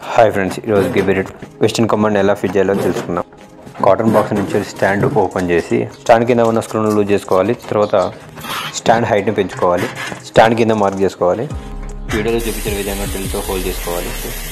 hi friends ఈరోజు గిబిరిట్ western commode ఎలా ఫిట్ చేయాలో తెలుసుకుందాం కాటన్ బాక్స్ నుంచి స్టాండ్ ఓపెన్ చేసి స్టాండ్ కింద ఉన్న స్క్రూను లూజ్ చేసుకోవాలి తర్వాత స్టాండ్ హైట్ని పెంచుకోవాలి స్టాండ్ కింద మార్క్ చేసుకోవాలి వీడియోలో చూపించిన విధంగా డ్రిల్తో హోల్డ్ చేసుకోవాలి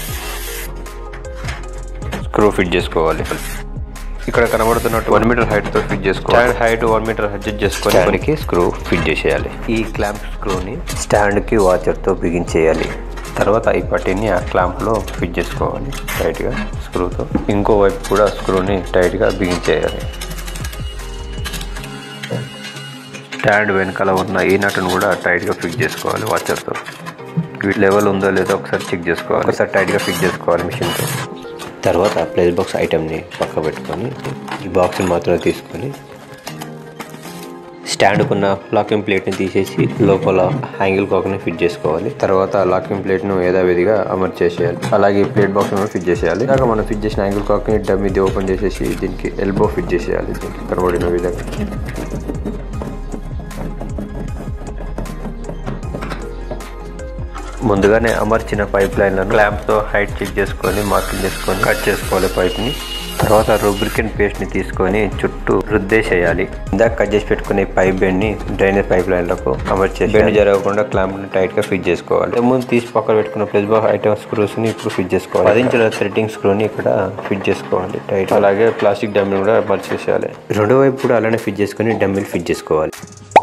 స్క్రూ ఫిట్ చేసుకోవాలి ఇక్కడ కనబడుతున్నట్టు వన్ మీటర్ హైట్తో ఫిట్ చేసుకోవాలి stand height one metre adjust చేసుకొని మనకి స్క్రూ ఫిట్ చేసేయాలి ఈ క్లాంప్ స్క్రూని స్టాండ్కి వాచర్తో బిగించేయాలి తర్వాత ఈ పట్టీని ఆ క్లాంప్లో ఫిట్ చేసుకోవాలి టైట్గా స్క్రూతో ఇంకో వైపు కూడా స్క్రూని టైట్గా బిగించేయాలి స్టాండ్ వెనకాల ఉన్న ఈ నట్టును కూడా టైట్గా ఫిట్ చేసుకోవాలి వాచర్తో లెవెల్ ఉందో లేదో ఒకసారి చెక్ చేసుకోవాలి ఒకసారి టైట్గా ఫిట్ చేసుకోవాలి మిషన్తో తర్వాత ప్లేస్ బాక్స్ ఐటమ్ని పక్క పెట్టుకొని ఈ బాక్స్ని మాత్రమే తీసుకొని స్టాండ్కున్న లాకింగ్ ప్లేట్ని తీసేసి లోపల హ్యాంగిల్ కాక్ని ఫిట్ చేసుకోవాలి తర్వాత లాకింగ్ ప్లేట్ను యథావిధిగా అమర్చేసేయాలి అలాగే ఈ ప్లేట్ బాక్స్ ఫిట్ చేసేయాలి ఇలాగ మనం ఫిట్ చేసిన హ్యాంగిల్ కాక్ని డమ్మిది ఓపెన్ చేసేసి దీనికి ఎల్బో ఫిట్ చేసేయాలి దీనికి కనబడిన విధంగా ముందుగానే అమర్చిన పైప్ లైన్లను క్లాంప్తో హైట్ చెక్ చేసుకొని మార్కింగ్ చేసుకొని కట్ చేసుకోవాలి పైప్ని తర్వాత రూబ్రికెంట్ పేస్ట్ని తీసుకొని చుట్టూ రుద్దేసేయాలి ఇందాక కట్ చేసి పెట్టుకునే పైప్ బెండ్ని డ్రైనేజ్ పైప్ లైన్లకు అమర్చేసి బెండ్ జరగకుండా క్లాంప్ని టైట్గా ఫిట్ చేసుకోవాలి ముందు తీసి పక్కన పెట్టుకున్న ప్లస్ బాక్స్ ఐటమ్ స్క్రూస్ని ఇప్పుడు ఫిట్ చేసుకోవాలి పది ఇంచుల థ్రెడ్డింగ్ స్క్రూని ఇక్కడ ఫిట్ చేసుకోవాలి టైట్ అలాగే ప్లాస్టిక్ డమ్మిల్ కూడా అమర్చేసేయాలి రెండో వైపు కూడా అలానే ఫిట్ చేసుకొని డమ్మిల్ ఫిట్ చేసుకోవాలి